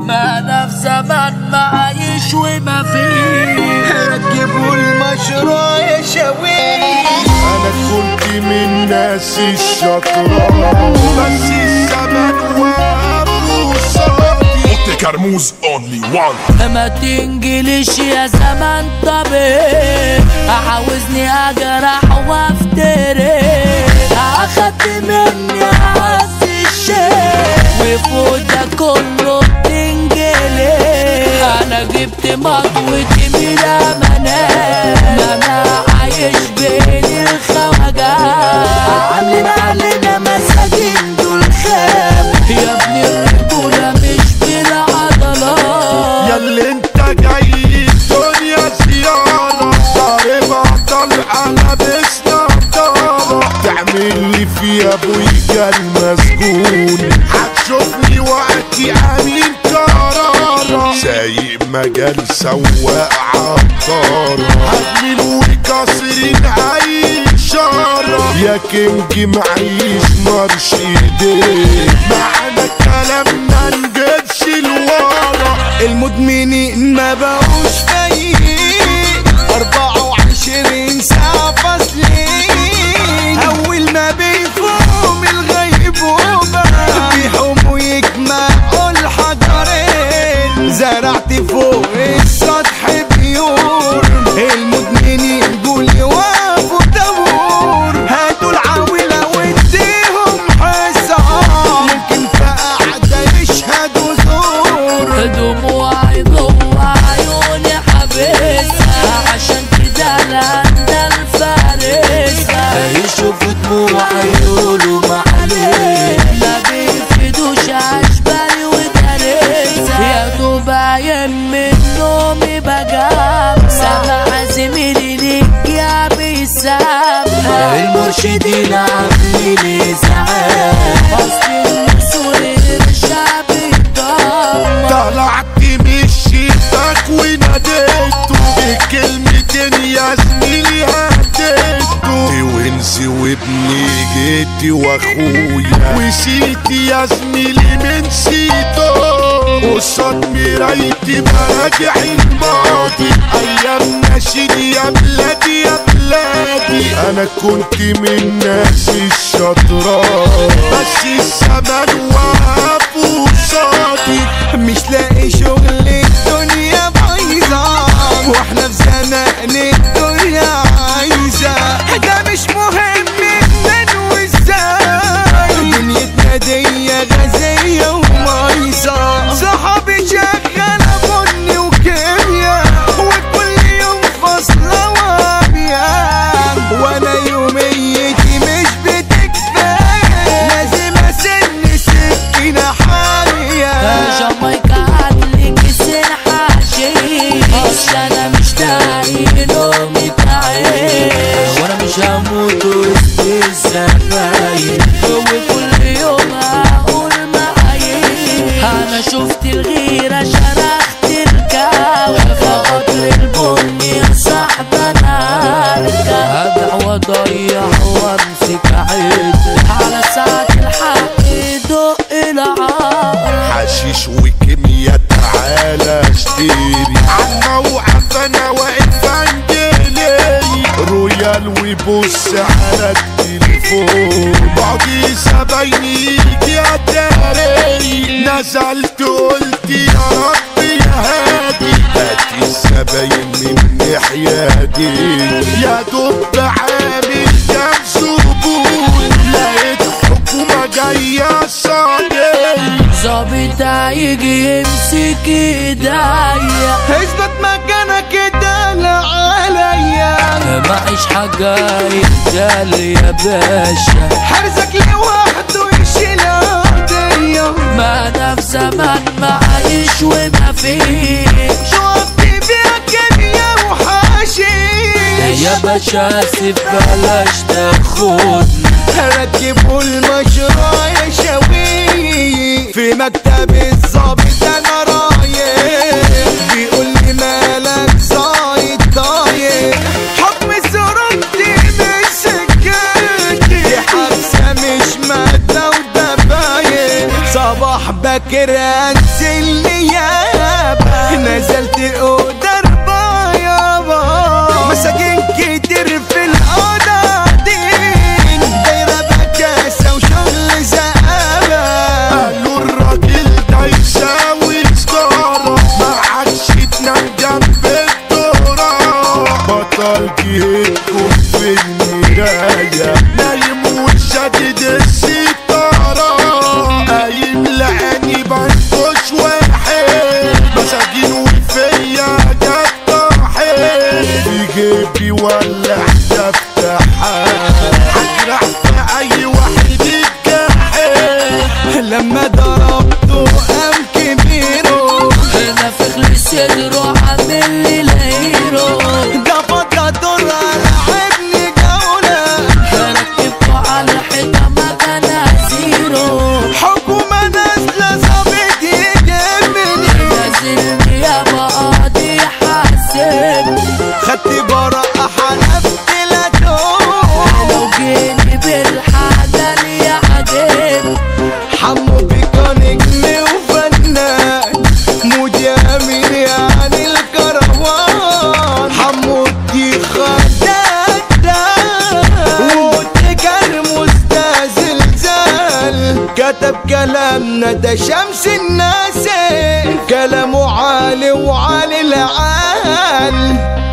ما انا في زمان ما عايش وما فيه ركبوا المشروع يا شويه انا كنت من ناس الشطرات بس الزمن وقف قصادي Monte Carmouze only one ما تنجليش يا زمان طبيعي عاوزني اجرح وافتري اخدت مني عز الشيء وفوق ده كله بتنجلي انا جبت مطوتي من امانات ما انا عايش بين الخواجات عاملين علينا مساجين دول خام يا ابني الرجولة مش بالعضلات ياللي انت جاي الدنيا زيارة ضارب طلع لابس نضارة تعمل لي في ابويا المسجون هتشوفني وقتي امين قرارة سايق مجال سواق عطارة هجمل وكسرين اي اشارة يا كينج معيش مرش ايديك معانا كلام ما نجيبش لورا المدمنين ما بقوش فايقين 24 ساعة فاصلين أول ما بيفوهم الغيبوبة بيحوموا يجمعوا الحجرين زرعت فوق السطح بيور المدمنين دول يوقفوا طابور هاتوا العاولة واديهم حصة ممكن في قعدة يشهدوا زور دموعي جوا عيوني حابسها عشان كده انا الفارسة يشوفوا دموعي يقولوا معلش ما بيفيدوش عشباني ودارسها يا دوب عين من نومي بجام سامع زميلي ليك يا بيسامع المرشدين عاملين ازعاج اصل المسؤول الشعب الضامن طلعت من الشباك وناديته بكلمتين يا زميلي هديته ونسي وابني جيتي واخويا وسيتي يا زميلي من سيته قصاد مرايتي براجع الماضي ايام ناشد يا بلادي يا بلادي انا كنت من ناس الشطرات بس الزمن وقف قصادي مش لاقي شغل الدنيا بايظة واحنا في زمان الدنيا عايزة ده مش مهم من وازاي دنيتنا دي غازية ومايظة صحابي شغالة بني وكيمياء وكل يوم فاصلة وابيان وانا يوميتي مش بتكفي لازم اسن سكينة حامية جامايكا هاتلي كيسين حشيش انا مش داعي نومي تعيش وانا مش هموت وسط الزمايل وكل يوم هقول معايش انا شفت الغيرة شرخت الكاوي فقطر البني يا صاحب انا هركب هبيع واضيع وامسك عيد على ساعة الحق دق العار حشيش وكيمياء تعالى اشتري عالموقف انا واقف عندي رويال وبص على التليفون بعضي زبايني يجي اتاري نزلت قلت يا رب يا هادي هاتي الزباين من ناحيتي يا دوب عامل كام زبون لقيت حكومة جاية صادق ظابط هيجي يمسك ايديا اثبت مكانك ادال عليا معيش حاجة يتقال يا باشا حرزك لوحده يشيل قضية ما انا في زمان معيش وما فيش شوفت فيها كيمياء وحشيش يا باشا اسف بلاش تاخدني ركبوا المشروع يا شوي في مكتب الظابط انا رايح بيقول لي مالك زايد طايق حكم الزرنتي مش سكتي دي حبسه مش ماده ودبايق صباح باكر انزل لي صدره عامل لي لهيرو ده فترة دور لعبني جولة ركبته على الحيطة مكانها زيرو حكومة نازلة ظابط يجيبني نازلني يا قاضي حاسب خدت براءة حلفت لا توم لو جيني بالحاجة لي عجب حمو بيكا نجم وفنان مودي امين يعني الكروان حمو دي خدادة وتجر مستزلزال كتب كلامنا ده شمس الناس كلامه عالي وعالي العال